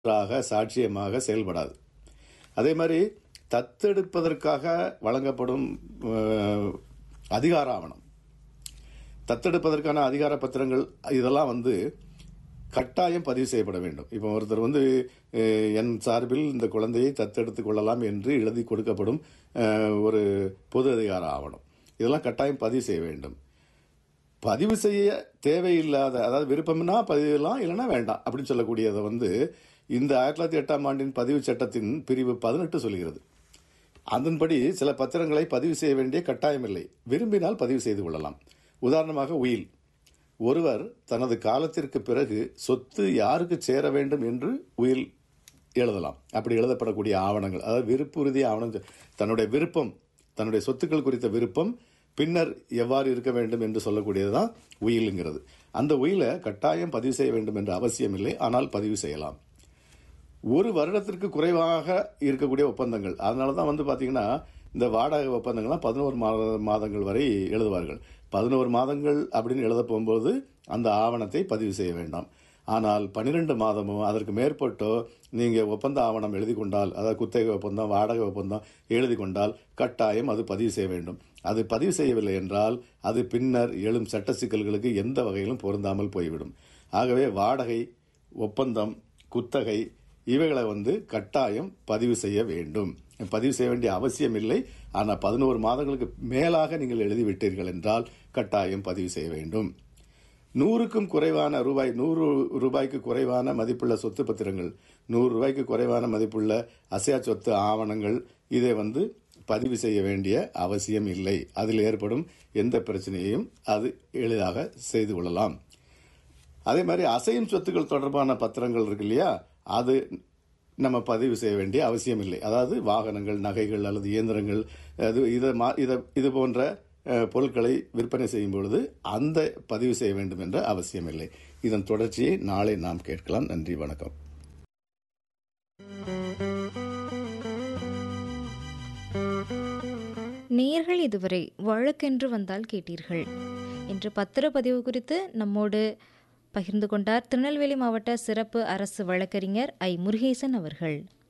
சான்றாக சாட்சியமாக செயல்படாது அதே மாதிரி தத்தெடுப்பதற்காக வழங்கப்படும் அஹ், அதிகார ஆவணம் தத்தெடுப்பதற்கான அதிகார பத்திரங்கள் இதெல்லாம் வந்து கட்டாயம் பதிவு செய்யப்பட வேண்டும் இப்போ ஒருத்தர் வந்து அஹ், என் சார்பில் இந்த குழந்தையை தத்தெடுத்துக் கொள்ளலாம் என்று எழுதி கொடுக்கப்படும் அஹ், ஒரு பொது அதிகார ஆவணம் இதெல்லாம் கட்டாயம் பதிவு செய்ய வேண்டும் பதிவு செய்ய தேவையில்லாத அதாவது விருப்பம்னா பதிவுலாம் இல்லைன்னா வேண்டாம் அப்படின்னு சொல்லக்கூடியதை வந்து இந்த ஆயிரத்தி தொள்ளாயிரத்தி எட்டாம் ஆண்டின் பதிவு சட்டத்தின் பிரிவு பதினெட்டு சொல்கிறது அதன்படி சில பத்திரங்களை பதிவு செய்ய வேண்டிய கட்டாயமில்லை விரும்பினால் பதிவு செய்து கொள்ளலாம் உதாரணமாக உயில் ஒருவர் தனது காலத்திற்கு பிறகு சொத்து யாருக்கு சேர வேண்டும் என்று உயில் எழுதலாம் அப்படி எழுதப்படக்கூடிய ஆவணங்கள் அதாவது விருப்புறுதி ஆவணம் தன்னுடைய விருப்பம் தன்னுடைய சொத்துக்கள் குறித்த விருப்பம் பின்னர் எவ்வாறு இருக்க வேண்டும் என்று சொல்லக்கூடியதுதான் உயிலுங்கிறது அந்த உயிலை கட்டாயம் பதிவு செய்ய வேண்டும் என்ற அவசியம் இல்லை ஆனால் பதிவு செய்யலாம் ஒரு வருடத்திற்கு குறைவாக இருக்கக்கூடிய ஒப்பந்தங்கள் அதனால தான் வந்து பார்த்தீங்கன்னா இந்த வாடகை ஒப்பந்தங்கள்லாம் பதினோரு மாத மாதங்கள் வரை எழுதுவார்கள் பதினோரு மாதங்கள் அப்படின்னு எழுத போகும்போது அந்த ஆவணத்தை பதிவு செய்ய வேண்டாம் ஆனால் பன்னிரெண்டு மாதமோ அதற்கு மேற்பட்டோ நீங்கள் ஒப்பந்த ஆவணம் எழுதி கொண்டால் அதாவது குத்தகை ஒப்பந்தம் வாடகை ஒப்பந்தம் எழுதி கொண்டால் கட்டாயம் அது பதிவு செய்ய வேண்டும் அது பதிவு செய்யவில்லை என்றால் அது பின்னர் எழும் சட்ட சிக்கல்களுக்கு எந்த வகையிலும் பொருந்தாமல் போய்விடும் ஆகவே வாடகை ஒப்பந்தம் குத்தகை இவைகளை வந்து கட்டாயம் பதிவு செய்ய வேண்டும் பதிவு செய்ய வேண்டிய அவசியம் இல்லை ஆனால் பதினோரு மாதங்களுக்கு மேலாக நீங்கள் எழுதி விட்டீர்கள் என்றால் கட்டாயம் பதிவு செய்ய வேண்டும் நூறுக்கும் குறைவான ரூபாய் நூறு ரூபாய்க்கு குறைவான மதிப்புள்ள சொத்து பத்திரங்கள் நூறு ரூபாய்க்கு குறைவான மதிப்புள்ள அசையா சொத்து ஆவணங்கள் இதை வந்து பதிவு செய்ய வேண்டிய அவசியம் இல்லை அதில் ஏற்படும் எந்த பிரச்சனையையும் அது எளிதாக செய்து கொள்ளலாம் அதே மாதிரி அசையும் சொத்துக்கள் தொடர்பான பத்திரங்கள் இருக்கு இல்லையா அது நம்ம பதிவு செய்ய வேண்டிய அவசியம் இல்லை அதாவது வாகனங்கள் நகைகள் அல்லது இயந்திரங்கள் அது இதை மா இதை இது போன்ற அஹ், பொருட்களை விற்பனை செய்யும் பொழுது அந்த பதிவு செய்ய வேண்டும் என்ற அவசியம் இல்லை இதன் தொடர்ச்சியை நாளை நாம் கேட்கலாம் நன்றி வணக்கம் நேயர்கள் இதுவரை வழக்கென்று வந்தால் கேட்டீர்கள் இன்று பத்திரப்பதிவு குறித்து நம்மோடு பகிர்ந்து கொண்டார் திருநெல்வேலி மாவட்ட சிறப்பு அரசு வழக்கறிஞர் ஐ முருகேசன் அவர்கள்